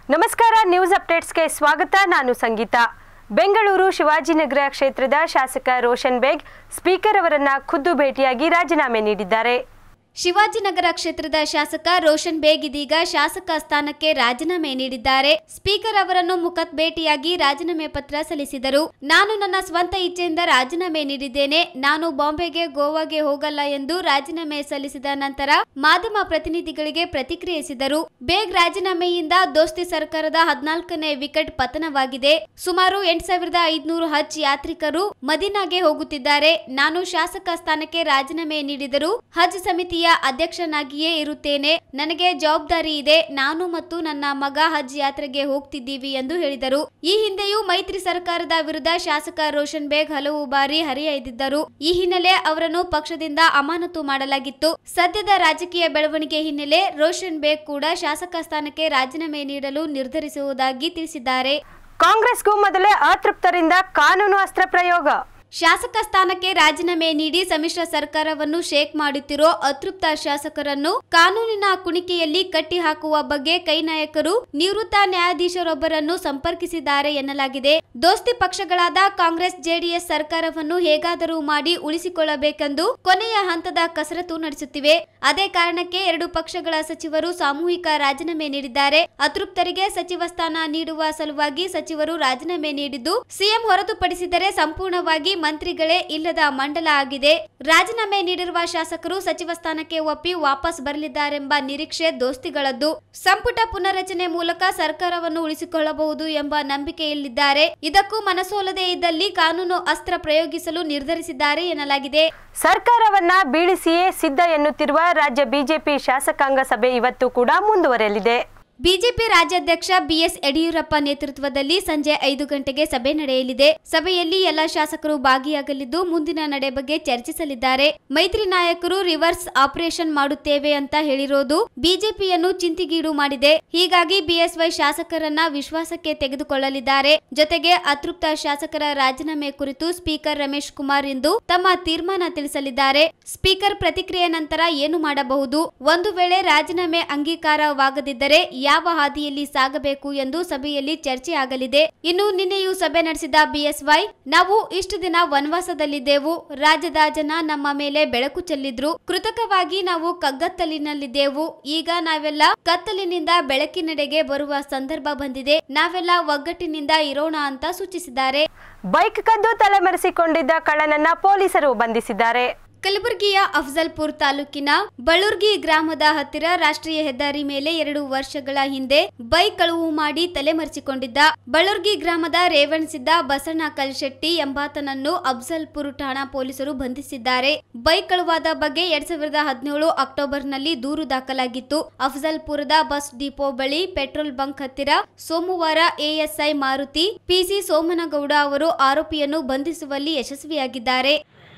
ನಮಸ್ಕಾರ ನ್ಯೂಸ್ ಅಪ್ಡೇಟ್ಸ್ಗೆ ಸ್ವಾಗತ ನಾನು ಸಂಗೀತ ಬೆಂಗಳೂರು ಶಿವಾಜಿನಗರ ಕ್ಷೇತ್ರದ ಶಾಸಕ ರೋಷನ್ ಬೇಗ್ ಸ್ಪೀಕರ್ ಅವರನ್ನ ಖುದ್ದು ಭೇಟಿಯಾಗಿ ರಾಜೀನಾಮೆ ನೀಡಿದ್ದಾರೆ ಶಿವಾಜಿನಗರ ಕ್ಷೇತ್ರದ ಶಾಸಕ ರೋಷನ್ ಬೇಗ್ ಇದೀಗ ಶಾಸಕ ಸ್ಥಾನಕ್ಕೆ ರಾಜೀನಾಮೆ ನೀಡಿದ್ದಾರೆ ಸ್ಪೀಕರ್ ಅವರನ್ನು ಮುಖತ್ ಭೇಟಿಯಾಗಿ ರಾಜೀನಾಮೆ ಪತ್ರ ಸಲ್ಲಿಸಿದರು ನಾನು ನನ್ನ ಸ್ವಂತ ಇಚ್ಛೆಯಿಂದ ರಾಜೀನಾಮೆ ನೀಡಿದ್ದೇನೆ ನಾನು ಬಾಂಬೆಗೆ ಗೋವಾಗೆ ಹೋಗಲ್ಲ ಎಂದು ರಾಜೀನಾಮೆ ಸಲ್ಲಿಸಿದ ನಂತರ ಮಾಧ್ಯಮ ಪ್ರತಿನಿಧಿಗಳಿಗೆ ಪ್ರತಿಕ್ರಿಯಿಸಿದರು ಬೇಗ್ ರಾಜೀನಾಮೆಯಿಂದ ದೋಸ್ತಿ ಸರ್ಕಾರದ ಹದಿನಾಲ್ಕನೇ ವಿಕೆಟ್ ಪತನವಾಗಿದೆ ಸುಮಾರು ಎಂಟ್ ಸಾವಿರದ ಐದುನೂರು ಹಜ್ ಯಾತ್ರಿಕರು ಮದೀನಾಗೆ ಹೋಗುತ್ತಿದ್ದಾರೆ ನಾನು ಶಾಸಕ ಸ್ಥಾನಕ್ಕೆ ರಾಜೀನಾಮೆ ನೀಡಿದರೂ ಹಜ್ ಸಮಿತಿಯ ಅಧ್ಯಕ್ಷನಾಗಿಯೇ ಇರುತ್ತೇನೆ ನನಗೆ ಜವಾಬ್ದಾರಿ ಇದೆ ನಾನು ಮತ್ತು ನನ್ನ ಮಗ ಹಜ್ ಯಾತ್ರೆಗೆ ಹೋಗ್ತಿದ್ದೀವಿ ಎಂದು ಹೇಳಿದರು ಈ ಹಿಂದೆಯೂ ಮೈತ್ರಿ ಸರ್ಕಾರದ ವಿರುದ್ಧ ಶಾಸಕ ರೋಷನ್ ಬೇಗ್ ಹಲವು ಬಾರಿ ಹರಿಹಾಯ್ದಿದ್ದರು ಈ ಹಿನ್ನೆಲೆ ಅವರನ್ನು ಪಕ್ಷದಿಂದ ಅಮಾನತು ಮಾಡಲಾಗಿತ್ತು ಸದ್ಯದ ರಾಜಕೀಯ ಬೆಳವಣಿಗೆ ಹಿನ್ನೆಲೆ ರೋಷನ್ ಬೇಗ್ ಕೂಡ ಶಾಸಕ ಸ್ಥಾನಕ್ಕೆ ರಾಜೀನಾಮೆ ನೀಡಲು ನಿರ್ಧರಿಸುವುದಾಗಿ ತಿಳಿಸಿದ್ದಾರೆ ಕಾಂಗ್ರೆಸ್ಗೂ ಮೊದಲೇ ಅತೃಪ್ತರಿಂದ ಕಾನೂನು ಅಸ್ತ್ರ ಪ್ರಯೋಗ ಶಾಸಕ ಸ್ಥಾನಕ್ಕೆ ರಾಜೀನಾಮೆ ನೀಡಿ ಸಮ್ಮಿಶ್ರ ಸರ್ಕಾರವನ್ನು ಶೇಕ್ ಮಾಡುತ್ತಿರೋ ಅತೃಪ್ತ ಶಾಸಕರನ್ನು ಕಾನೂನಿನ ಕುಣಿಕೆಯಲ್ಲಿ ಕಟ್ಟಿ ಹಾಕುವ ಬಗ್ಗೆ ಕೈ ನಾಯಕರು ನಿವೃತ್ತ ನ್ಯಾಯಾಧೀಶರೊಬ್ಬರನ್ನು ಸಂಪರ್ಕಿಸಿದ್ದಾರೆ ಎನ್ನಲಾಗಿದೆ ದೋಸ್ತಿ ಪಕ್ಷಗಳಾದ ಕಾಂಗ್ರೆಸ್ ಜೆಡಿಎಸ್ ಸರ್ಕಾರವನ್ನು ಹೇಗಾದರೂ ಮಾಡಿ ಉಳಿಸಿಕೊಳ್ಳಬೇಕೆಂದು ಕೊನೆಯ ಹಂತದ ಕಸರತ್ತು ನಡೆಸುತ್ತಿವೆ ಅದೇ ಕಾರಣಕ್ಕೆ ಎರಡು ಪಕ್ಷಗಳ ಸಚಿವರು ಸಾಮೂಹಿಕ ರಾಜೀನಾಮೆ ನೀಡಿದ್ದಾರೆ ಅತೃಪ್ತರಿಗೆ ಸಚಿವ ಸ್ಥಾನ ನೀಡುವ ಸಲುವಾಗಿ ಸಚಿವರು ರಾಜೀನಾಮೆ ನೀಡಿದ್ದು ಸಿಎಂ ಹೊರತುಪಡಿಸಿದರೆ ಸಂಪೂರ್ಣವಾಗಿ ಮಂತ್ರಿಗಳೇ ಇಲ್ಲದ ಮಂಡಲ ಆಗಿದೆ ರಾಜೀನಾಮೆ ನೀಡಿರುವ ಶಾಸಕರು ಸಚಿವ ಸ್ಥಾನಕ್ಕೆ ಒಪ್ಪಿ ವಾಪಸ್ ಬರಲಿದ್ದಾರೆಂಬ ನಿರೀಕ್ಷೆ ದೋಸ್ತಿಗಳದ್ದು ಸಂಪುಟ ಪುನರಚನೆ ಮೂಲಕ ಸರ್ಕಾರವನ್ನು ಉಳಿಸಿಕೊಳ್ಳಬಹುದು ಎಂಬ ನಂಬಿಕೆಯಲ್ಲಿದ್ದಾರೆ ಇದಕ್ಕೂ ಮನಸೋಲದೇ ಇದ್ದಲ್ಲಿ ಕಾನೂನು ಅಸ್ತ್ರ ಪ್ರಯೋಗಿಸಲು ನಿರ್ಧರಿಸಿದ್ದಾರೆ ಎನ್ನಲಾಗಿದೆ ಸರ್ಕಾರವನ್ನ ಬೀಳಿಸಿಯೇ ಸಿದ್ಧ ಎನ್ನುತ್ತಿರುವ ರಾಜ್ಯ ಬಿಜೆಪಿ ಶಾಸಕಾಂಗ ಸಭೆ ಇವತ್ತು ಕೂಡ ಮುಂದುವರೆಯಲಿದೆ ಬಿಜೆಪಿ ರಾಜ್ಯಾಧ್ಯಕ್ಷ ಬಿಎಸ್ ಯಡಿಯೂರಪ್ಪ ನೇತೃತ್ವದಲ್ಲಿ ಸಂಜೆ ಐದು ಗಂಟೆಗೆ ಸಭೆ ನಡೆಯಲಿದೆ ಸಭೆಯಲ್ಲಿ ಎಲ್ಲ ಶಾಸಕರು ಭಾಗಿಯಾಗಲಿದ್ದು ಮುಂದಿನ ನಡೆ ಬಗ್ಗೆ ಚರ್ಚಿಸಲಿದ್ದಾರೆ ಮೈತ್ರಿ ನಾಯಕರು ರಿವರ್ಸ್ ಆಪರೇಷನ್ ಮಾಡುತ್ತೇವೆ ಅಂತ ಹೇಳಿರೋದು ಬಿಜೆಪಿಯನ್ನು ಚಿಂತಿಗೀಡು ಮಾಡಿದೆ ಹೀಗಾಗಿ ಬಿಎಸ್ವೈ ಶಾಸಕರನ್ನ ವಿಶ್ವಾಸಕ್ಕೆ ತೆಗೆದುಕೊಳ್ಳಲಿದ್ದಾರೆ ಜೊತೆಗೆ ಅತೃಪ್ತ ಶಾಸಕರ ರಾಜೀನಾಮೆ ಕುರಿತು ಸ್ಪೀಕರ್ ರಮೇಶ್ ಕುಮಾರ್ ಇಂದು ತಮ್ಮ ತೀರ್ಮಾನ ತಿಳಿಸಲಿದ್ದಾರೆ ಸ್ಪೀಕರ್ ಪ್ರತಿಕ್ರಿಯೆ ನಂತರ ಏನು ಮಾಡಬಹುದು ಒಂದು ವೇಳೆ ರಾಜೀನಾಮೆ ಅಂಗೀಕಾರವಾಗದಿದ್ದರೆ ಯಾವ ಹಾದಿಯಲ್ಲಿ ಸಾಗಬೇಕು ಎಂದು ಸಭೆಯಲ್ಲಿ ಚರ್ಚೆ ಆಗಲಿದೆ ಇನ್ನು ನಿನ್ನೆಯೂ ಸಭೆ ನಡೆಸಿದ ಬಿಎಸ್ವೈ ನಾವು ಇಷ್ಟು ದಿನ ವನವಾಸದಲ್ಲಿದ್ದೆವು ರಾಜ್ಯದ ಜನ ನಮ್ಮ ಮೇಲೆ ಬೆಳಕು ಚೆಲ್ಲಿದ್ರು ಕೃತಕವಾಗಿ ನಾವು ಕಗ್ಗತ್ತಲಿನಲ್ಲಿದ್ದೆವು ಈಗ ನಾವೆಲ್ಲ ಕತ್ತಲಿನಿಂದ ಬೆಳಕಿನೆಡೆಗೆ ಬರುವ ಸಂದರ್ಭ ಬಂದಿದೆ ನಾವೆಲ್ಲ ಒಗ್ಗಟ್ಟಿನಿಂದ ಇರೋಣ ಅಂತ ಸೂಚಿಸಿದ್ದಾರೆ ಬೈಕ್ ಕದ್ದು ತಲೆಮರೆಸಿಕೊಂಡಿದ್ದ ಕಳ್ಳನನ್ನ ಪೊಲೀಸರು ಬಂಧಿಸಿದ್ದಾರೆ ಕಲಬುರಗಿಯ ಅಫಜಲ್ಪುರ್ ತಾಲೂಕಿನ ಬಳುರ್ಗಿ ಗ್ರಾಮದ ಹತ್ತಿರ ರಾಷ್ಟ್ರೀಯ ಹೆದ್ದಾರಿ ಮೇಲೆ ಎರಡು ವರ್ಷಗಳ ಹಿಂದೆ ಬೈಕ್ ಕಳುವು ಮಾಡಿ ತಲೆಮರೆಸಿಕೊಂಡಿದ್ದ ಬಳುರ್ಗಿ ಗ್ರಾಮದ ರೇವಣಸಿದ್ದ ಬಸಣ್ಣ ಕಲ್ಶೆಟ್ಟಿ ಎಂಬಾತನನ್ನು ಅಫಜಲ್ಪುರ್ ಠಾಣಾ ಪೊಲೀಸರು ಬಂಧಿಸಿದ್ದಾರೆ ಬೈಕ್ ಕಳುವಾದ ಬಗ್ಗೆ ಎರಡ್ ಸಾವಿರದ ಹದಿನೇಳು ಅಕ್ಟೋಬರ್ನಲ್ಲಿ ದೂರು ದಾಖಲಾಗಿತ್ತು ಅಫಜಲ್ಪುರದ ಬಸ್ ಡಿಪೋ ಬಳಿ ಪೆಟ್ರೋಲ್ ಬಂಕ್ ಹತ್ತಿರ ಸೋಮವಾರ ಎಎಸ್ಐ ಮಾರುತಿ ಪಿಸಿ ಸೋಮನಗೌಡ ಅವರು ಆರೋಪಿಯನ್ನು ಬಂಧಿಸುವಲ್ಲಿ ಯಶಸ್ವಿಯಾಗಿದ್ದಾರೆ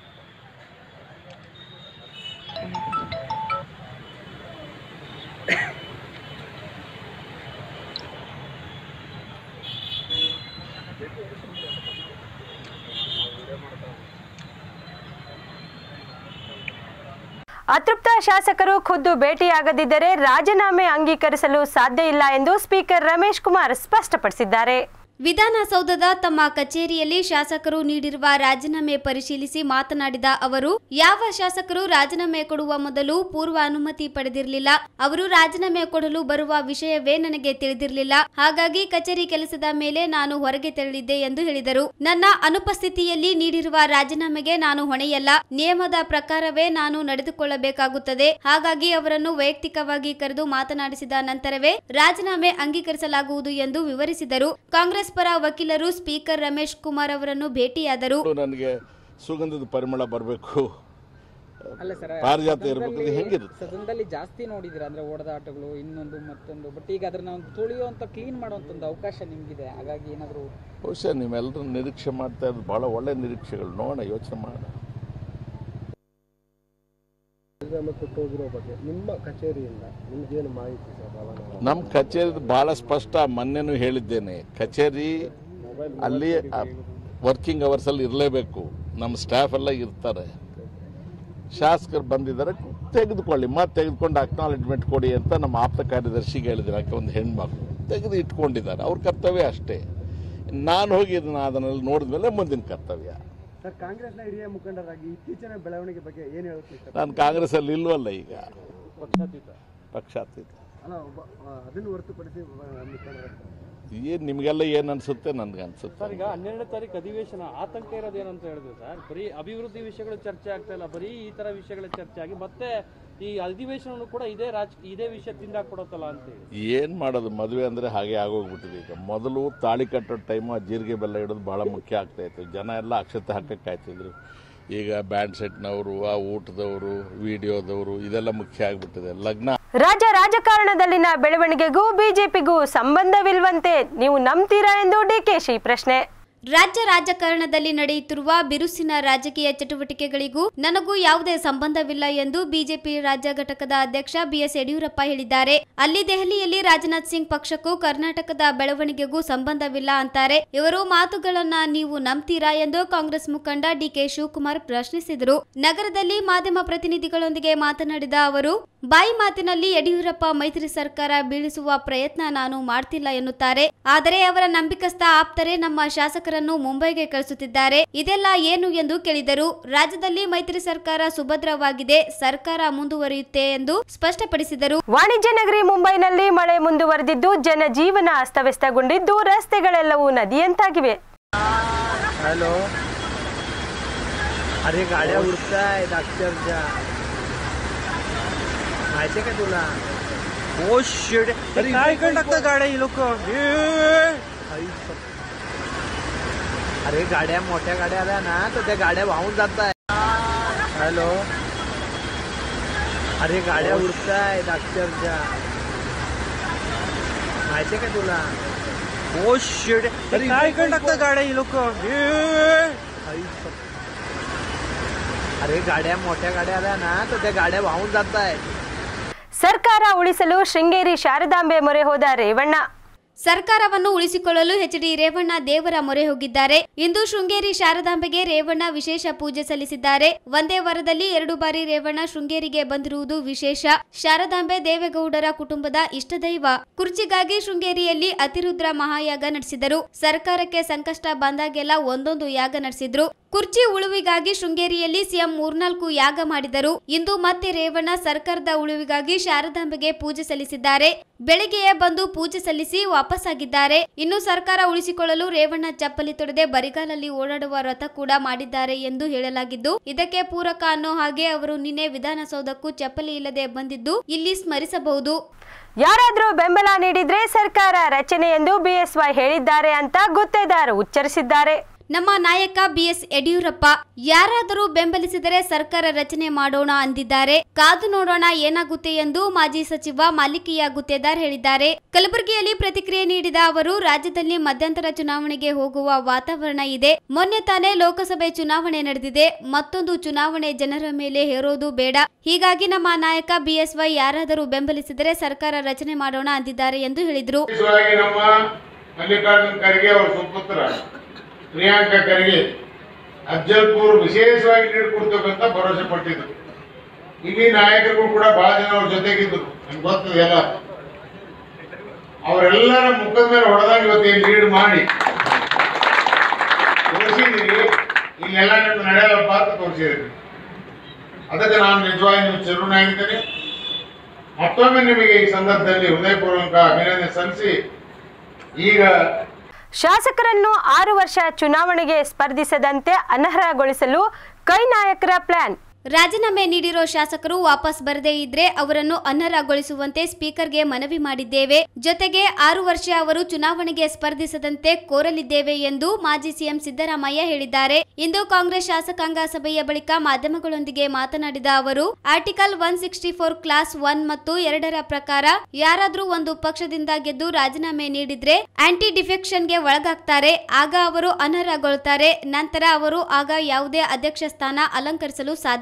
ಅತೃಪ್ತ ಶಾಸಕರು ಖುದ್ದು ಭೇಟಿಯಾಗದಿದ್ದರೆ ರಾಜೀನಾಮೆ ಅಂಗೀಕರಿಸಲು ಸಾಧ್ಯ ಇಲ್ಲ ಎಂದು ಸ್ಪೀಕರ್ ರಮೇಶ್ ಕುಮಾರ್ ಸ್ಪಷ್ಟಪಡಿಸಿದ್ದಾರೆ ವಿಧಾನಸೌಧದ ತಮ್ಮ ಕಚೇರಿಯಲ್ಲಿ ಶಾಸಕರು ನೀಡಿರುವ ರಾಜೀನಾಮೆ ಪರಿಶೀಲಿಸಿ ಮಾತನಾಡಿದ ಅವರು ಯಾವ ಶಾಸಕರು ರಾಜೀನಾಮೆ ಕೊಡುವ ಮೊದಲು ಪೂರ್ವ ಅನುಮತಿ ಪಡೆದಿರಲಿಲ್ಲ ಅವರು ರಾಜೀನಾಮೆ ಕೊಡಲು ಬರುವ ವಿಷಯವೇ ನನಗೆ ತಿಳಿದಿರಲಿಲ್ಲ ಹಾಗಾಗಿ ಕಚೇರಿ ಕೆಲಸದ ಮೇಲೆ ನಾನು ಹೊರಗೆ ತೆರಳಿದ್ದೆ ಎಂದು ಹೇಳಿದರು ನನ್ನ ಅನುಪಸ್ಥಿತಿಯಲ್ಲಿ ನೀಡಿರುವ ರಾಜೀನಾಮೆಗೆ ನಾನು ಹೊಣೆಯಲ್ಲ ನಿಯಮದ ಪ್ರಕಾರವೇ ನಾನು ನಡೆದುಕೊಳ್ಳಬೇಕಾಗುತ್ತದೆ ಹಾಗಾಗಿ ಅವರನ್ನು ವೈಯಕ್ತಿಕವಾಗಿ ಕರೆದು ಮಾತನಾಡಿಸಿದ ನಂತರವೇ ರಾಜೀನಾಮೆ ಅಂಗೀಕರಿಸಲಾಗುವುದು ಎಂದು ವಿವರಿಸಿದರು ಕಾಂಗ್ರೆಸ್ ಪರ ವಕೀಲರು ಸ್ಪೀಕರ್ ರಮೇಶ್ ಕುಮಾರ್ ಅವರನ್ನು ಭೇಟಿಯಾದರು ನನಗೆ ಸುಗಂಧದ ಪರಿಮಳ ಬರಬೇಕು ಅಲ್ಲ ಸರ್ ಪಾರಿಜಾತ ಇರಬೇಕು ಅದು ಹೆಂಗಿರುತ್ತೆ ಸದನದಲ್ಲಿ ಜಾಸ್ತಿ ನೋಡಿದಿರ ಅಂದ್ರೆ ಓಡದಾಟಗಳು ಇನ್ನೊಂದು ಮತ್ತೊಂದು ಬಟ್ ಈಗ ಅದನ್ನ ಒಂದು ತುಳಿಯುವಂತ ಕ್ಲೀನ್ ಮಾಡುವಂತ ಒಂದು ಅವಕಾಶ ನಿಮ್ಗಿದೆ ಹಾಗಾಗಿ ಏನಾದರೂ ಬಹುಶಃ ನೀವೆಲ್ಲರೂ ನಿರೀಕ್ಷೆ ಮಾಡ್ತಾ ಇರೋದು ಭಾಳ ಒಳ್ಳೆ ನಿರೀಕ್ಷೆಗಳು ನೋಡೋಣ ಯೋಚನೆ ಮಾಡೋಣ ರಾಜೀನಾಮೆ ಕೊಟ್ಟು ಹೋಗಿರೋ ಬಗ್ಗೆ ನಿಮ್ಮ ಕಚೇರಿಯಿಂದ ನಿಮ್ಗೇನು ಮಾಹಿತಿ ಸರ್ ಅವನ ನಮ್ಮ ಕಚೇರಿ ಭಾಳ ಸ್ಪಷ್ಟ ಮೊನ್ನೆನೂ ಹೇಳಿದ್ದೇನೆ ಕಚೇರಿ ಅಲ್ಲಿ ವರ್ಕಿಂಗ್ ಅವರ್ಸಲ್ಲಿ ಇರಲೇಬೇಕು ನಮ್ಮ ಸ್ಟಾಫ್ ಎಲ್ಲ ಇರ್ತಾರೆ ಶಾಸಕರು ಬಂದಿದ್ದಾರೆ ತೆಗೆದುಕೊಳ್ಳಿ ಮತ್ತೆ ತೆಗೆದುಕೊಂಡು ಅಕ್ನಾಲೆಜ್ಮೆಂಟ್ ಕೊಡಿ ಅಂತ ನಮ್ಮ ಆಪ್ತ ಕಾರ್ಯದರ್ಶಿಗೆ ಹೇಳಿದ್ದೀನಿ ಆಕೆ ಒಂದು ಹೆಣ್ಮಕ್ಳು ತೆಗೆದು ಇಟ್ಕೊಂಡಿದ್ದಾರೆ ಅವ್ರ ಕರ್ತವ್ಯ ಅಷ್ಟೇ ನಾನು ಹೋಗಿ ಇದನ್ನ ಅದನ್ನೆಲ್ಲ ನೋಡಿದ ಮೇಲೆ ಮುಂದಿನ ಕರ್ತವ್ಯ ಸರ್ ಕಾಂಗ್ರೆಸ್ನ ಹಿರಿಯ ಮುಖಂಡರಾಗಿ ಇತ್ತೀಚಿನ ಬೆಳವಣಿಗೆ ಬಗ್ಗೆ ಏನು ಹೇಳೋಕೆ ಇಷ್ಟ ನಾನು ಕಾಂಗ್ರೆಸ್ಸಲ್ಲಿ ಇಲ್ವಲ್ಲ ಈಗ ಪಕ್ಷಾತೀತ ಪಕ್ಷಾತೀತ ಅಲ್ಲ ಒಬ್ಬ ಆ, ಅದನ್ನು ಹೊರತುಪಡಿಸಿ ಒಬ್ಬ ಮುಖಂಡರಾಗ್ತಾರೆ ಏನು ನಿಮಗೆಲ್ಲ ಏನು ಅನಿಸುತ್ತೆ ನನಗೆ ಅನಿಸುತ್ತೆ ಸರ್ ಈಗ ಹನ್ನೆರಡನೇ ತಾರೀಕು ಅಧಿವೇಶನ ಆತಂಕ ಇರೋದು ಏನಂತ ಹೇಳಿದ್ರೆ ಸರ್ ಬರೀ ಅಭಿವೃದ್ಧಿ ವಿಷಯಗಳು ಚರ್ಚೆ ಆಗ್ತಾ ಇಲ್ಲ ಬರೀ ಈ ತರ ವಿಷಯಗಳ ಚರ್ಚೆ ಆಗಿ ಮತ್ತೆ ಈ ಅಧಿವೇಶನವನ್ನು ಕೂಡ ಇದೇ ರಾಜ್ ಇದೇ ವಿಷಯ ತಿಂದಾಕೊಡತ್ತಲ್ಲ ಅಂತೇಳಿ ಏನು ಮಾಡೋದು ಮದುವೆ ಅಂದರೆ ಹಾಗೆ ಆಗೋಗ್ಬಿಟ್ಟಿದೆ ಈಗ ಮೊದಲು ತಾಳಿ ಕಟ್ಟೋ ಟೈಮು ಆ ಜೀರಿಗೆ ಬೆಲ್ಲ ಇಡೋದು ಭಾಳ ಮುಖ್ಯ ಆಗ್ತಾಯಿತ್ತು ಜನ ಎಲ್ಲ ಅಕ್ಷತೆ ಹಾಕಕ್ಕೆ ಕಾಯ್ತಿದ್ರು ಈಗ ಬ್ಯಾಂಡ್ ಸೆಟ್ನವರು ಆ ಊಟದವರು ವಿಡಿಯೋದವರು ಇದೆಲ್ಲ ಮುಖ್ಯ ಆಗಿಬಿಟ್ಟಿದೆ ಲಗ್ನ ರಾಜ್ಯ ರಾಜಕಾರಣದಲ್ಲಿನ ಬೆಳವಣಿಗೆಗೂ ಬಿಜೆಪಿಗೂ ಸಂಬಂಧವಿಲ್ವಂತೆ ನೀವು ನಂಬ್ತೀರಾ ಎಂದು ಡಿಕೆಶಿ ಪ್ರಶ್ನೆ ರಾಜ್ಯ ರಾಜಕಾರಣದಲ್ಲಿ ನಡೆಯುತ್ತಿರುವ ಬಿರುಸಿನ ರಾಜಕೀಯ ಚಟುವಟಿಕೆಗಳಿಗೂ ನನಗೂ ಯಾವುದೇ ಸಂಬಂಧವಿಲ್ಲ ಎಂದು ಬಿಜೆಪಿ ರಾಜ್ಯ ಘಟಕದ ಅಧ್ಯಕ್ಷ ಬಿಎಸ್ ಯಡಿಯೂರಪ್ಪ ಹೇಳಿದ್ದಾರೆ ಅಲ್ಲಿ ದೆಹಲಿಯಲ್ಲಿ ರಾಜನಾಥ್ ಸಿಂಗ್ ಪಕ್ಷಕ್ಕೂ ಕರ್ನಾಟಕದ ಬೆಳವಣಿಗೆಗೂ ಸಂಬಂಧವಿಲ್ಲ ಅಂತಾರೆ ಇವರು ಮಾತುಗಳನ್ನ ನೀವು ನಂಬ್ತೀರಾ ಎಂದು ಕಾಂಗ್ರೆಸ್ ಮುಖಂಡ ಡಿಕೆ ಶಿವಕುಮಾರ್ ಪ್ರಶ್ನಿಸಿದರು ನಗರದಲ್ಲಿ ಮಾಧ್ಯಮ ಪ್ರತಿನಿಧಿಗಳೊಂದಿಗೆ ಮಾತನಾಡಿದ ಅವರು ಬಾಯಿ ಮಾತಿನಲ್ಲಿ ಯಡಿಯೂರಪ್ಪ ಮೈತ್ರಿ ಸರ್ಕಾರ ಬೀಳಿಸುವ ಪ್ರಯತ್ನ ನಾನು ಮಾಡ್ತಿಲ್ಲ ಎನ್ನುತ್ತಾರೆ ಆದರೆ ಅವರ ನಂಬಿಕಸ್ಥ ಆಪ್ತರೇ ನಮ್ಮ ಶಾಸಕರನ್ನು ಮುಂಬೈಗೆ ಕಳಿಸುತ್ತಿದ್ದಾರೆ ಇದೆಲ್ಲ ಏನು ಎಂದು ಕೇಳಿದರು ರಾಜ್ಯದಲ್ಲಿ ಮೈತ್ರಿ ಸರ್ಕಾರ ಸುಭದ್ರವಾಗಿದೆ ಸರ್ಕಾರ ಮುಂದುವರಿಯುತ್ತೆ ಎಂದು ಸ್ಪಷ್ಟಪಡಿಸಿದರು ವಾಣಿಜ್ಯ ನಗರಿ ಮುಂಬೈನಲ್ಲಿ ಮಳೆ ಮುಂದುವರೆದಿದ್ದು ಜನಜೀವನ ಅಸ್ತವ್ಯಸ್ತಗೊಂಡಿದ್ದು ರಸ್ತೆಗಳೆಲ್ಲವೂ ನದಿಯಂತಾಗಿವೆ हॅलो अरे गाड्या उडतायत अक्षरशः माहितीये का तुला ओ शिट काय काय टाकतात गाड्या ही लोक अरे गाड्या मोठ्या गाड्या आल्या ना तर त्या गाड्या वाहून जात हॅलो अरे गाड्या उडतायत अक्षरशः माहितीये का तुला ओ शिट काय काय टाकतात गाड्या ही लोक अरे गाड्या मोठ्या गाड्या आल्या ना तर त्या गाड्या वाहून जात आहेत ಸರ್ಕಾರ ಉಳಿಸಲು ಶೃಂಗೇರಿ ಶಾರದಾಂಬೆ ಮೊರೆ ಹೋದ ರೇವಣ್ಣ ಸರ್ಕಾರವನ್ನು ಉಳಿಸಿಕೊಳ್ಳಲು ಎಚ್ ಡಿ ರೇವಣ್ಣ ದೇವರ ಮೊರೆ ಹೋಗಿದ್ದಾರೆ ಇಂದು ಶೃಂಗೇರಿ ಶಾರದಾಂಬೆಗೆ ರೇವಣ್ಣ ವಿಶೇಷ ಪೂಜೆ ಸಲ್ಲಿಸಿದ್ದಾರೆ ಒಂದೇ ವಾರದಲ್ಲಿ ಎರಡು ಬಾರಿ ರೇವಣ್ಣ ಶೃಂಗೇರಿಗೆ ಬಂದಿರುವುದು ವಿಶೇಷ ಶಾರದಾಂಬೆ ದೇವೇಗೌಡರ ಕುಟುಂಬದ ಇಷ್ಟದೈವ ಕುರ್ಚಿಗಾಗಿ ಶೃಂಗೇರಿಯಲ್ಲಿ ಅತಿರುದ್ರ ಮಹಾಯಾಗ ನಡೆಸಿದರು ಸರ್ಕಾರಕ್ಕೆ ಸಂಕಷ್ಟ ಬಂದಾಗೆಲ್ಲ ಒಂದೊಂದು ಯಾಗ ನಡೆಸಿದ್ರು ಕುರ್ಚಿ ಉಳುವಿಗಾಗಿ ಶೃಂಗೇರಿಯಲ್ಲಿ ಸಿಎಂ ಮೂರ್ನಾಲ್ಕು ಯಾಗ ಮಾಡಿದರು ಇಂದು ಮತ್ತೆ ರೇವಣ್ಣ ಸರ್ಕಾರದ ಉಳುವಿಗಾಗಿ ಶಾರದಾಂಬೆಗೆ ಪೂಜೆ ಸಲ್ಲಿಸಿದ್ದಾರೆ ಬೆಳಗ್ಗೆಯೇ ಬಂದು ಪೂಜೆ ಸಲ್ಲಿಸಿ ವಾಪಸ್ಸಾಗಿದ್ದಾರೆ ಇನ್ನು ಸರ್ಕಾರ ಉಳಿಸಿಕೊಳ್ಳಲು ರೇವಣ್ಣ ಚಪ್ಪಲಿ ತೊಡೆದೆ ಬರಿಗಾಲಲ್ಲಿ ಓಡಾಡುವ ವ್ರತ ಕೂಡ ಮಾಡಿದ್ದಾರೆ ಎಂದು ಹೇಳಲಾಗಿದ್ದು ಇದಕ್ಕೆ ಪೂರಕ ಅನ್ನೋ ಹಾಗೆ ಅವರು ನಿನ್ನೆ ವಿಧಾನಸೌಧಕ್ಕೂ ಚಪ್ಪಲಿ ಇಲ್ಲದೆ ಬಂದಿದ್ದು ಇಲ್ಲಿ ಸ್ಮರಿಸಬಹುದು ಯಾರಾದ್ರೂ ಬೆಂಬಲ ನೀಡಿದ್ರೆ ಸರ್ಕಾರ ರಚನೆ ಎಂದು ಬಿಎಸ್ವೈ ಹೇಳಿದ್ದಾರೆ ಅಂತ ಗುತ್ತೇದಾರ್ ಉಚ್ಚರಿಸಿದ್ದಾರೆ ನಮ್ಮ ನಾಯಕ ಬಿಎಸ್ ಯಡಿಯೂರಪ್ಪ ಯಾರಾದರೂ ಬೆಂಬಲಿಸಿದರೆ ಸರ್ಕಾರ ರಚನೆ ಮಾಡೋಣ ಅಂದಿದ್ದಾರೆ ಕಾದು ನೋಡೋಣ ಏನಾಗುತ್ತೆ ಎಂದು ಮಾಜಿ ಸಚಿವ ಮಾಲಿಕಿಯ ಗುತ್ತೇದಾರ್ ಹೇಳಿದ್ದಾರೆ ಕಲಬುರಗಿಯಲ್ಲಿ ಪ್ರತಿಕ್ರಿಯೆ ನೀಡಿದ ಅವರು ರಾಜ್ಯದಲ್ಲಿ ಮಧ್ಯಂತರ ಚುನಾವಣೆಗೆ ಹೋಗುವ ವಾತಾವರಣ ಇದೆ ಮೊನ್ನೆ ತಾನೇ ಲೋಕಸಭೆ ಚುನಾವಣೆ ನಡೆದಿದೆ ಮತ್ತೊಂದು ಚುನಾವಣೆ ಜನರ ಮೇಲೆ ಹೇರೋದು ಬೇಡ ಹೀಗಾಗಿ ನಮ್ಮ ನಾಯಕ ಬಿಎಸ್ವೈ ಯಾರಾದರೂ ಬೆಂಬಲಿಸಿದರೆ ಸರ್ಕಾರ ರಚನೆ ಮಾಡೋಣ ಅಂದಿದ್ದಾರೆ ಎಂದು ಹೇಳಿದರು ವಿಶೇಷವಾಗಿ ನಮ್ಮ ಮಲ್ಲಿಕಾರ್ಜುನ್ ಖರ್ಗೆ ಅವರ ಸುಪುತ್ರ ಪ್ರಿಯಾಂಕಾ ಖರ್ಗೆ ಅಫ್ಜಲ್ಪುರ್ ವಿಶೇಷವಾಗಿ ನೀಡಿಕೊಡ್ತಕ್ಕಂತ ಭರವಸೆ ಪಟ್ಟಿದ್ರು ಇಲ್ಲಿ ನಾಯಕರು ಕೂಡ ಬಹಳ ಜನ ಅವ್ರ ಜೊತೆಗಿದ್ರು ನಿಮ್ಗೆ ಗೊತ್ತದೆ ಎಲ್ಲ ಅವರೆಲ್ಲರ ಮುಖದ ಮೇಲೆ ಹೊಡೆದಾಗ ಇವತ್ತೇನು ಲೀಡ್ ಮಾಡಿ ತೋರಿಸಿದ್ದೀರಿ ಇಲ್ಲೆಲ್ಲ ನಿಮ್ಗೆ ನಡೆಯಲ್ಲಪ್ಪ ಅಂತ ತೋರಿಸಿದ್ರಿ ಅದಕ್ಕೆ ನಾನು ನಿಜವಾಗಿ ನೀವು ಚಿರುನಾಗಿದ್ದೇನೆ ಮತ್ತೊಮ್ಮೆ ನಿಮಗೆ ಈ ಸಂದರ್ಭದಲ್ಲಿ ಹೃದಯಪೂರ್ವಕ ಅಭಿನಂದನೆ ಸಲ್ಲಿಸಿ ಈಗ ಶಾಸಕರನ್ನು ಆರು ವರ್ಷ ಚುನಾವಣೆಗೆ ಸ್ಪರ್ಧಿಸದಂತೆ ಅನರ್ಹಗೊಳಿಸಲು ಕೈ ನಾಯಕರ ಪ್ಲಾನ್ ರಾಜೀನಾಮೆ ನೀಡಿರೋ ಶಾಸಕರು ವಾಪಸ್ ಬರದೇ ಇದ್ರೆ ಅವರನ್ನು ಅನರ್ಹಗೊಳಿಸುವಂತೆ ಸ್ಪೀಕರ್ಗೆ ಮನವಿ ಮಾಡಿದ್ದೇವೆ ಜೊತೆಗೆ ಆರು ವರ್ಷ ಅವರು ಚುನಾವಣೆಗೆ ಸ್ಪರ್ಧಿಸದಂತೆ ಕೋರಲಿದ್ದೇವೆ ಎಂದು ಮಾಜಿ ಸಿಎಂ ಸಿದ್ದರಾಮಯ್ಯ ಹೇಳಿದ್ದಾರೆ ಇಂದು ಕಾಂಗ್ರೆಸ್ ಶಾಸಕಾಂಗ ಸಭೆಯ ಬಳಿಕ ಮಾಧ್ಯಮಗಳೊಂದಿಗೆ ಮಾತನಾಡಿದ ಅವರು article one sixty four clause one ಮತ್ತು ಎರಡರ ಪ್ರಕಾರ ಯಾರಾದ್ರೂ ಒಂದು ಪಕ್ಷದಿಂದ ಗೆದ್ದು ರಾಜೀನಾಮೆ ನೀಡಿದ್ರೆ ಆಂಟಿ ಡಿಫೆಕ್ಷನ್ಗೆ ಒಳಗಾಗ್ತಾರೆ ಆಗ ಅವರು ಅನರ್ಹಗೊಳ್ತಾರೆ ನಂತರ ಅವರು ಆಗ ಯಾವುದೇ ಅಧ್ಯಕ್ಷ ಸ್ಥಾನ ಅಲಂಕರಿಸಲು ಸಾಧ್ಯವಿಲ್ಲ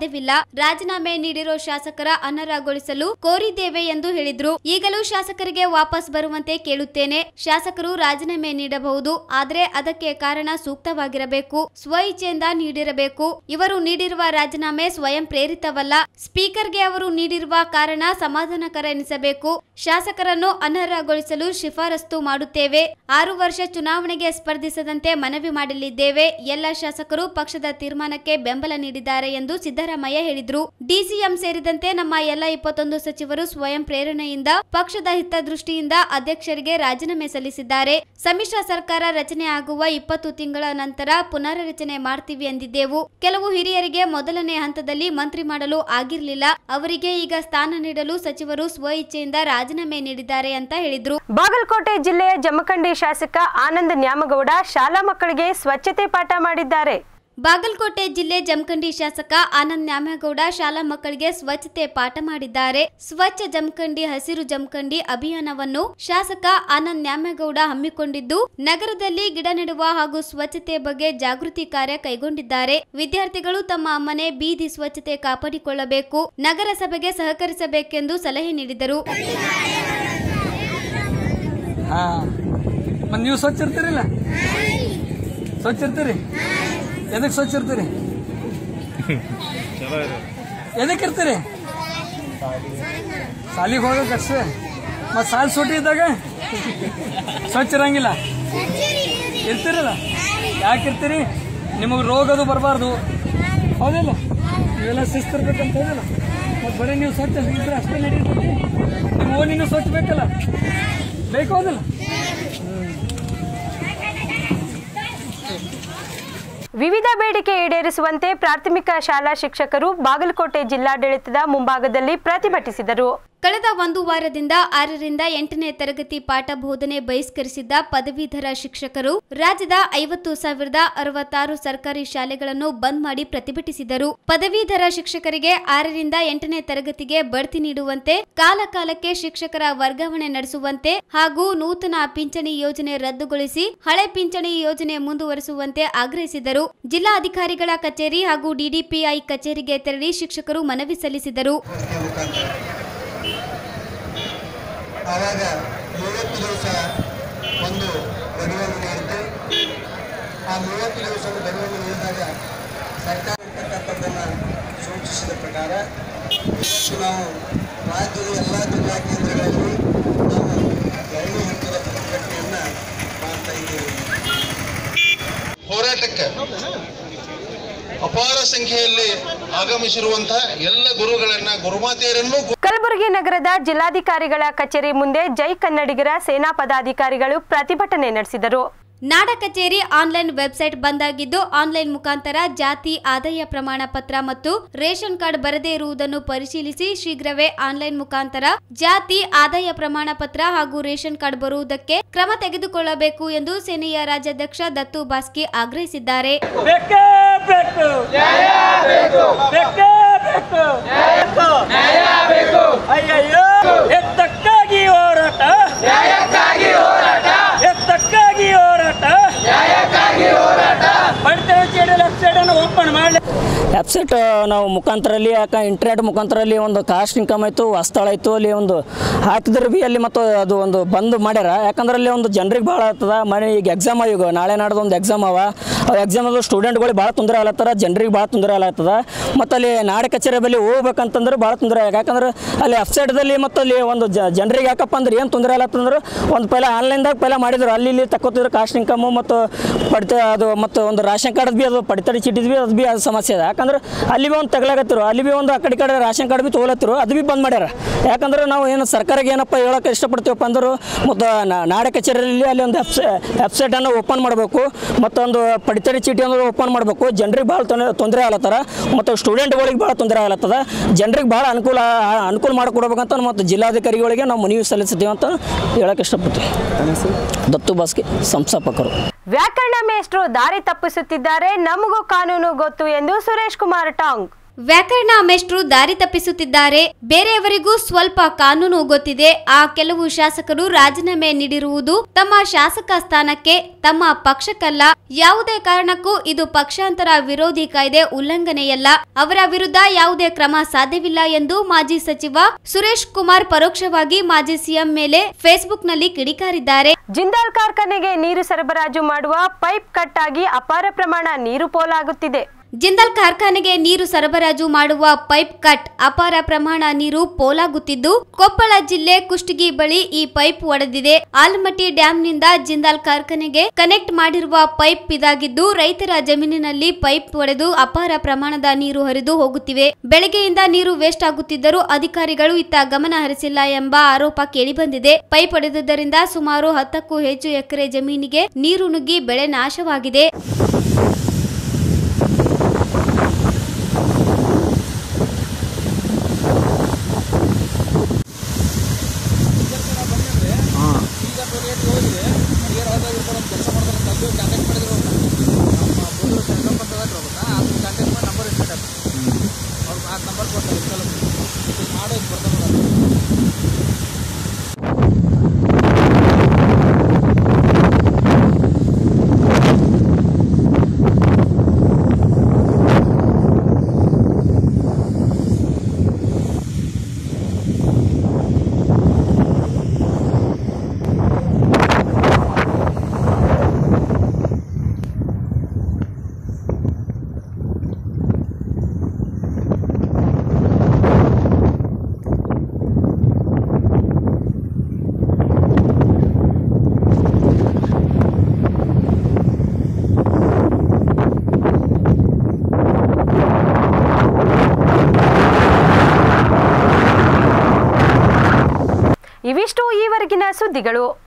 ಸಾಧ್ಯವಿಲ್ಲ ರಾಜೀನಾಮೆ ನೀಡಿರೋ ಶಾಸಕರ ಅನರ್ಹಗೊಳಿಸಲು ಕೋರಿದ್ದೇವೆ ಎಂದು ಹೇಳಿದ್ರು ಈಗಲೂ ಶಾಸಕರಿಗೆ ವಾಪಸ್ ಬರುವಂತೆ ಕೇಳುತ್ತೇನೆ ಶಾಸಕರು ರಾಜೀನಾಮೆ ನೀಡಬಹುದು ಆದರೆ ಅದಕ್ಕೆ ಕಾರಣ ಸೂಕ್ತವಾಗಿರಬೇಕು ಸ್ವ ಇಚ್ಛೆಯಿಂದ ನೀಡಿರಬೇಕು ಇವರು ನೀಡಿರುವ ರಾಜೀನಾಮೆ ಸ್ವಯಂ ಪ್ರೇರಿತವಲ್ಲ ಸ್ಪೀಕರ್ಗೆ ಅವರು ನೀಡಿರುವ ಕಾರಣ ಸಮಾಧಾನಕರ ಎನಿಸಬೇಕು ಶಾಸಕರನ್ನು ಅನರ್ಹಗೊಳಿಸಲು ಶಿಫಾರಸ್ತು ಮಾಡುತ್ತೇವೆ ಆರು ವರ್ಷ ಚುನಾವಣೆಗೆ ಸ್ಪರ್ಧಿಸದಂತೆ ಮನವಿ ಮಾಡಲಿದ್ದೇವೆ ಎಲ್ಲ ಶಾಸಕರು ಪಕ್ಷದ ತೀರ್ಮಾನಕ್ಕೆ ಬೆಂಬಲ ನೀಡಿದ್ದಾರೆ ಎಂದು ಸಿದ್ದರಾಮಯ್ಯ ಹೇಳಿದ್ರು ಡಿಸಿಎಂ ಸೇರಿದಂತೆ ನಮ್ಮ ಎಲ್ಲ ಇಪ್ಪತ್ತೊಂದು ಸಚಿವರು ಸ್ವಯಂ ಪ್ರೇರಣೆಯಿಂದ ಪಕ್ಷದ ಹಿತದೃಷ್ಟಿಯಿಂದ ಅಧ್ಯಕ್ಷರಿಗೆ ರಾಜೀನಾಮೆ ಸಲ್ಲಿಸಿದ್ದಾರೆ ಸಮ್ಮಿಶ್ರ ಸರ್ಕಾರ ರಚನೆ ಆಗುವ ಇಪ್ಪತ್ತು ತಿಂಗಳ ನಂತರ ಪುನರ್ರಚನೆ ಮಾಡ್ತೀವಿ ಎಂದಿದ್ದೆವು ಕೆಲವು ಹಿರಿಯರಿಗೆ ಮೊದಲನೇ ಹಂತದಲ್ಲಿ ಮಂತ್ರಿ ಮಾಡಲು ಆಗಿರಲಿಲ್ಲ ಅವರಿಗೆ ಈಗ ಸ್ಥಾನ ನೀಡಲು ಸಚಿವರು ಸ್ವ ಇಚ್ಛೆಯಿಂದ ರಾಜೀನಾಮೆ ನೀಡಿದ್ದಾರೆ ಅಂತ ಹೇಳಿದ್ರು ಬಾಗಲಕೋಟೆ ಜಿಲ್ಲೆಯ ಜಮಖಂಡಿ ಶಾಸಕ ಆನಂದ್ ನ್ಯಾಮಗೌಡ ಶಾಲಾ ಮಕ್ಕಳಿಗೆ ಸ್ವಚ್ಛತೆ ಪಾಠ ಮಾಡಿದ್ದಾರೆ ಬಾಗಲಕೋಟೆ ಜಿಲ್ಲೆ ಜಮಖಂಡಿ ಶಾಸಕ ಆನಂದ್ ನ್ಯಾಮೇಗೌಡ ಶಾಲಾ ಮಕ್ಕಳಿಗೆ ಸ್ವಚ್ಛತೆ ಪಾಠ ಮಾಡಿದ್ದಾರೆ ಸ್ವಚ್ಛ ಜಮಖಂಡಿ ಹಸಿರು ಜಮಖಂಡಿ ಅಭಿಯಾನವನ್ನು ಶಾಸಕ ಆನಂದ್ ನ್ಯಾಮೇಗೌಡ ಹಮ್ಮಿಕೊಂಡಿದ್ದು ನಗರದಲ್ಲಿ ಗಿಡ ನೆಡುವ ಹಾಗೂ ಸ್ವಚ್ಛತೆ ಬಗ್ಗೆ ಜಾಗೃತಿ ಕಾರ್ಯ ಕೈಗೊಂಡಿದ್ದಾರೆ ವಿದ್ಯಾರ್ಥಿಗಳು ತಮ್ಮ ಮನೆ ಬೀದಿ ಸ್ವಚ್ಛತೆ ಕಾಪಾಡಿಕೊಳ್ಳಬೇಕು ನಗರಸಭೆಗೆ ಸಹಕರಿಸಬೇಕೆಂದು ಸಲಹೆ ನೀಡಿದರು ಹಾ ಮತ್ತೆ ನೀವು ಸ್ವಚ್ಛ ಇರ್ತೀರಿಲ್ಲ ಸ್ವಚ್ಛ ಇರ್ತೀರಿ ಎದಕ್ಕೆ ಸ್ವಚ್ಛ ಇರ್ತೀರಿ ಎದಕ್ಕೆ ಇರ್ತೀರಿ ಸಾಲಿಗೆ ಹೋಗಕ್ಕೆ ಅಷ್ಟೇ ಮತ್ತೆ ಸಾಲಿ ಸೂಟಿ ಇದ್ದಾಗ ಸ್ವಚ್ಛ ಇರಂಗಿಲ್ಲ ಇರ್ತೀರಲ್ಲ ಯಾಕೆ ಇರ್ತೀರಿ ನಿಮಗೆ ರೋಗದು ಬರಬಾರ್ದು ಹೌದಿಲ್ಲ ನೀವೆಲ್ಲ ಶಿಸ್ತಿರ್ಬೇಕಂತ ಹೌದಿಲ್ಲ ಮತ್ತೆ ಬರೀ ನೀವು ಸ್ವಚ್ಛ ಇದ್ರೆ ಅಷ್ಟೇ ನಡೀತದೆ ನಿಮ್ಮ ಓನಿನೂ ಸ್ವಚ್ಛ ಬೇಕಲ್ಲ ಬೇಕು ಹೌದಿಲ್ಲ ವಿವಿಧ ಬೇಡಿಕೆ ಈಡೇರಿಸುವಂತೆ ಪ್ರಾಥಮಿಕ ಶಾಲಾ ಶಿಕ್ಷಕರು ಬಾಗಲಕೋಟೆ ಜಿಲ್ಲಾಡಳಿತದ ಮುಂಭಾಗದಲ್ಲಿ ಪ್ರತಿಭಟಿಸಿದರು ಕಳೆದ ಒಂದು ವಾರದಿಂದ ಆರರಿಂದ ಎಂಟನೇ ತರಗತಿ ಪಾಠ ಬೋಧನೆ ಬಹಿಷ್ಕರಿಸಿದ್ದ ಪದವೀಧರ ಶಿಕ್ಷಕರು ರಾಜ್ಯದ ಐವತ್ತು ಸಾವಿರದ ಅರವತ್ತಾರು ಸರ್ಕಾರಿ ಶಾಲೆಗಳನ್ನು ಬಂದ್ ಮಾಡಿ ಪ್ರತಿಭಟಿಸಿದರು ಪದವೀಧರ ಶಿಕ್ಷಕರಿಗೆ ಆರರಿಂದ ಎಂಟನೇ ತರಗತಿಗೆ ಬಡ್ತಿ ನೀಡುವಂತೆ ಕಾಲ ಕಾಲಕ್ಕೆ ಶಿಕ್ಷಕರ ವರ್ಗಾವಣೆ ನಡೆಸುವಂತೆ ಹಾಗೂ ನೂತನ ಪಿಂಚಣಿ ಯೋಜನೆ ರದ್ದುಗೊಳಿಸಿ ಹಳೆ ಪಿಂಚಣಿ ಯೋಜನೆ ಮುಂದುವರಿಸುವಂತೆ ಆಗ್ರಹಿಸಿದರು ಜಿಲ್ಲಾಧಿಕಾರಿಗಳ ಕಚೇರಿ ಹಾಗೂ ಡಿಡಿಪಿಐ ಕಚೇರಿಗೆ ತೆರಳಿ ಶಿಕ್ಷಕರು ಮನವಿ ಸಲ್ಲಿಸಿದರು ಆವಾಗ ಮೂವತ್ತು ದಿವಸ ಒಂದು ಗಡುವನ್ನು ನೀಡಿದ್ದು ಆ ಮೂವತ್ತು ದಿವಸ ಗಡುವನ್ನು ನೀಡಿದಾಗ ಸರ್ಕಾರ ಇರ್ತಕ್ಕಂಥದ್ದನ್ನು ಸೂಚಿಸಿದ ಪ್ರಕಾರ ಇವತ್ತು ನಾವು ರಾಜ್ಯದ ಎಲ್ಲ ಜಿಲ್ಲಾ ಕೇಂದ್ರಗಳಲ್ಲಿ ನಾವು ಎರಡು ಹಂತದ ಪ್ರತಿಭಟನೆಯನ್ನು ಮಾಡ್ತಾ ಇದ್ದೇವೆ ಹೋರಾಟಕ್ಕೆ ಅಪಾರ ಸಂಖ್ಯೆಯಲ್ಲಿ ಆಗಮಿಸಿರುವಂತಹ ಎಲ್ಲ ಗುರುಗಳನ್ನ ಗುರುಮಾತೆಯರನ್ನು ಕಲಬುರಗಿ ನಗರದ ಜಿಲ್ಲಾಧಿಕಾರಿಗಳ ಕಚೇರಿ ಮುಂದೆ ಜೈ ಕನ್ನಡಿಗರ ಸೇನಾ ಪದಾಧಿಕಾರಿಗಳು ಪ್ರತಿಭಟನೆ ನಡೆಸಿದರು ನಾಡ ಕಚೇರಿ ಆನ್ಲೈನ್ ವೆಬ್ಸೈಟ್ ಬಂದಾಗಿದ್ದು ಆನ್ಲೈನ್ ಮುಖಾಂತರ ಜಾತಿ ಆದಾಯ ಪ್ರಮಾಣ ಪತ್ರ ಮತ್ತು ರೇಷನ್ ಕಾರ್ಡ್ ಬರದೇ ಇರುವುದನ್ನು ಪರಿಶೀಲಿಸಿ ಶೀಘ್ರವೇ ಆನ್ಲೈನ್ ಮುಖಾಂತರ ಜಾತಿ ಆದಾಯ ಪ್ರಮಾಣ ಪತ್ರ ಹಾಗೂ ರೇಷನ್ ಕಾರ್ಡ್ ಬರುವುದಕ್ಕೆ ಕ್ರಮ ತೆಗೆದುಕೊಳ್ಳಬೇಕು ಎಂದು ಸೇನೆಯ ರಾಜ್ಯಾಧ್ಯಕ್ಷ ದತ್ತು ಬಾಸ್ಕಿ ಆಗ್ರಹಿಸಿದ್ದಾರೆ ಬೇಕೇ ಬೇಕು ಬೇಕೇ ಬೇಕು ಅಯ್ಯಯ್ಯೋ ಎತ್ತಕ್ಕಾಗಿ ಹೋರಾಟ ಎತ್ತಕ್ಕಾಗಿ ಹೋರಾಟ ಬಡ್ತೇವೆ ಚೇಡಿ ಲೆಫ್ಟ್ ಸೈಡ್ ಅನ್ನು ಓಪನ್ ಮಾಡಲಿ ವೆಬ್ಸೈಟ್ ನಾವು ಮುಖಾಂತರಲ್ಲಿ ಯಾಕೆ ಇಂಟರ್ನೆಟ್ ಮುಖಾಂತರಲ್ಲಿ ಒಂದು ಕಾಸ್ಟ್ ಇನ್ಕಮ್ ಆಯಿತು ಸ್ಥಳ ಆಯಿತು ಅಲ್ಲಿ ಒಂದು ಹಾಕಿದ್ರೆ ಬಿ ಅಲ್ಲಿ ಮತ್ತು ಅದು ಒಂದು ಬಂದ್ ಮಾಡ್ಯಾರ ಯಾಕಂದ್ರೆ ಅಲ್ಲಿ ಒಂದು ಜನರಿಗೆ ಭಾಳ ಆಗ್ತದ ಮನೆ ಈಗ ಎಕ್ಸಾಮ್ ಈಗ ನಾಳೆ ನಾಡ್ದು ಒಂದು ಎಕ್ಸಾಮ್ ಅವ ಆ ಎಕ್ಸಾಮಲ್ಲಿ ಸ್ಟೂಡೆಂಟ್ಗಳಿಗೆ ಭಾಳ ತೊಂದರೆ ಆಗ್ಲತ್ತಾರ ಜನರಿಗೆ ಭಾಳ ತೊಂದರೆ ಆಗ್ಲತ್ತದ ಮತ್ತು ಅಲ್ಲಿ ನಾಡ ಕಚೇರಿ ಬಳಿ ಹೋಗ್ಬೇಕಂತಂದ್ರೆ ಭಾಳ ತೊಂದರೆ ಆಗ ಯಾಕಂದ್ರೆ ಅಲ್ಲಿ ವೆಬ್ಸೈಟ್ದಲ್ಲಿ ಮತ್ತು ಅಲ್ಲಿ ಒಂದು ಜನರಿಗೆ ಯಾಕಪ್ಪ ಅಂದ್ರೆ ಏನು ತೊಂದರೆ ಆಗ್ಲತ್ತಂದ್ರೆ ಒಂದು ಪೈಲ ಆನ್ಲೈನ್ದಾಗ ಪೈಲ ಮಾಡಿದ್ರು ಅಲ್ಲಿ ಇಲ್ಲಿ ತಕ್ಕೋತಿದ್ರು ಕಾಸ್ಟ್ ಇನ್ಕಮು ಮತ್ತು ಪಡಿತ ಅದು ಮತ್ತು ಒಂದು ರೇಷನ್ ಕಾರ್ಡ್ ಬಿ ಅದು ಪಡಿತಡಿ ಚೀಟಿದ್ ಬಿ ಅದು ಬಿ ಅದು ಸಮಸ್ಯೆ ಇದೆ ಯಾಕಂದ್ರೆ ಅಲ್ಲಿ ಬಿ ಒಂದು ತಗಲಾಗತ್ತಿರು ಅಲ್ಲಿ ಬಿ ಒಂದು ಆ ಕಡೆ ಈ ಕಡೆ ರೇಷನ್ ಕಾರ್ಡ್ ಬಿ ತೊಗೊಳತ್ತಿರು ಅದು ಬಿ ಬಂದ್ ಮಾಡ್ಯಾರ ಯಾಕಂದ್ರೆ ನಾವು ಏನು ಸರ್ಕಾರಕ್ಕೆ ಏನಪ್ಪ ಹೇಳೋಕೆ ಇಷ್ಟಪಡ್ತೀವಪ್ಪ ಅಂದ್ರೆ ಮತ್ತು ನಾ- ನಾಡ ಕಚೇರಿಯಲ್ಲಿ ಅಲ್ಲಿ ಒಂದು ವೆಬ್ಸೈಟನ್ನು ಓಪನ್ ಮಾಡಬೇಕು ಮತ್ತೊಂದು ಪಡಿತಡಿ ಚೀಟಿ ಅನ್ನೋದು ಓಪನ್ ಮಾಡಬೇಕು ಜನರಿಗೆ ಭಾಳ ತೊಂದರೆ ತೊಂದರೆ ಆಗ್ಲತ್ತಾರ ಮತ್ತು ಸ್ಟೂಡೆಂಟ್ಗಳಿಗೆ ಭಾಳ ತೊಂದರೆ ಆಗ್ಲತ್ತದ ಜನರಿಗೆ ಭಾಳ ಅನುಕೂಲ ಅನುಕೂಲ ಮಾಡಿಕೊಡ್ಬೇಕಂತ ಮತ್ತು ಜಿಲ್ಲಾಧಿಕಾರಿಗಳಿಗೆ ನಾವು ಮನವಿ ಸಲ್ಲಿಸಿದ್ದೀವಿ ಅಂತ ಹೇಳಕ್ಕೆ ಇಷ್ಟಪಡ್ತೀವಿ ದತ್ತು ಬಾಸ್ಗೆ ಸಂಸ್ಥಾಪಕರು ವ್ಯಾಕರಣ ಮೇಷ್ಟ್ರು ದಾರಿ ತಪ್ಪಿಸುತ್ತಿದ್ದಾರೆ ನಮಗೂ ಕಾನೂನು ಗೊತ್ತು ಎಂದು ಸುರೇಶ್ ಕುಮಾರ್ ಟಾಂಗ್ ವ್ಯಾಕರಣ ಮೇಷ್ಟ್ರು ದಾರಿ ತಪ್ಪಿಸುತ್ತಿದ್ದಾರೆ ಬೇರೆಯವರಿಗೂ ಸ್ವಲ್ಪ ಕಾನೂನು ಗೊತ್ತಿದೆ ಆ ಕೆಲವು ಶಾಸಕರು ರಾಜೀನಾಮೆ ನೀಡಿರುವುದು ತಮ್ಮ ಶಾಸಕ ಸ್ಥಾನಕ್ಕೆ ತಮ್ಮ ಪಕ್ಷಕ್ಕಲ್ಲ ಯಾವುದೇ ಕಾರಣಕ್ಕೂ ಇದು ಪಕ್ಷಾಂತರ ವಿರೋಧಿ ಕಾಯ್ದೆ ಉಲ್ಲಂಘನೆಯಲ್ಲ ಅವರ ವಿರುದ್ಧ ಯಾವುದೇ ಕ್ರಮ ಸಾಧ್ಯವಿಲ್ಲ ಎಂದು ಮಾಜಿ ಸಚಿವ ಸುರೇಶ್ ಕುಮಾರ್ ಪರೋಕ್ಷವಾಗಿ ಮಾಜಿ ಸಿಎಂ ಮೇಲೆ ಫೇಸ್ಬುಕ್ನಲ್ಲಿ ಕಿಡಿಕಾರಿದ್ದಾರೆ ಜಿಂದಾಲ್ ಕಾರ್ಖಾನೆಗೆ ನೀರು ಸರಬರಾಜು ಮಾಡುವ ಪೈಪ್ ಕಟ್ ಆಗಿ ಅಪಾರ ಪ್ರಮಾಣ ನೀರು ಪೋಲಾಗುತ್ತಿದೆ ಜಿಂದಾಲ್ ಕಾರ್ಖಾನೆಗೆ ನೀರು ಸರಬರಾಜು ಮಾಡುವ ಪೈಪ್ ಕಟ್ ಅಪಾರ ಪ್ರಮಾಣ ನೀರು ಪೋಲಾಗುತ್ತಿದ್ದು ಕೊಪ್ಪಳ ಜಿಲ್ಲೆ ಕುಷ್ಟಗಿ ಬಳಿ ಈ ಪೈಪ್ ಒಡೆದಿದೆ ಆಲಮಟ್ಟಿ ಡ್ಯಾಂನಿಂದ ಜಿಂದಾಲ್ ಕಾರ್ಖಾನೆಗೆ ಕನೆಕ್ಟ್ ಮಾಡಿರುವ ಪೈಪ್ ಇದಾಗಿದ್ದು ರೈತರ ಜಮೀನಿನಲ್ಲಿ ಪೈಪ್ ಒಡೆದು ಅಪಾರ ಪ್ರಮಾಣದ ನೀರು ಹರಿದು ಹೋಗುತ್ತಿವೆ ಬೆಳಗ್ಗೆಯಿಂದ ನೀರು ವೇಸ್ಟ್ ಆಗುತ್ತಿದ್ದರೂ ಅಧಿಕಾರಿಗಳು ಇತ್ತ ಗಮನ ಹರಿಸಿಲ್ಲ ಎಂಬ ಆರೋಪ ಕೇಳಿಬಂದಿದೆ ಪೈಪ್ ಒಡೆದುದರಿಂದ ಸುಮಾರು ಹತ್ತಕ್ಕೂ ಹೆಚ್ಚು ಎಕರೆ ಜಮೀನಿಗೆ ನೀರು ನುಗ್ಗಿ ಬೆಳೆ ನಾಶವಾಗಿದೆ ಇವಿಷ್ಟು ಈವರೆಗಿನ ಸುದ್ದಿಗಳು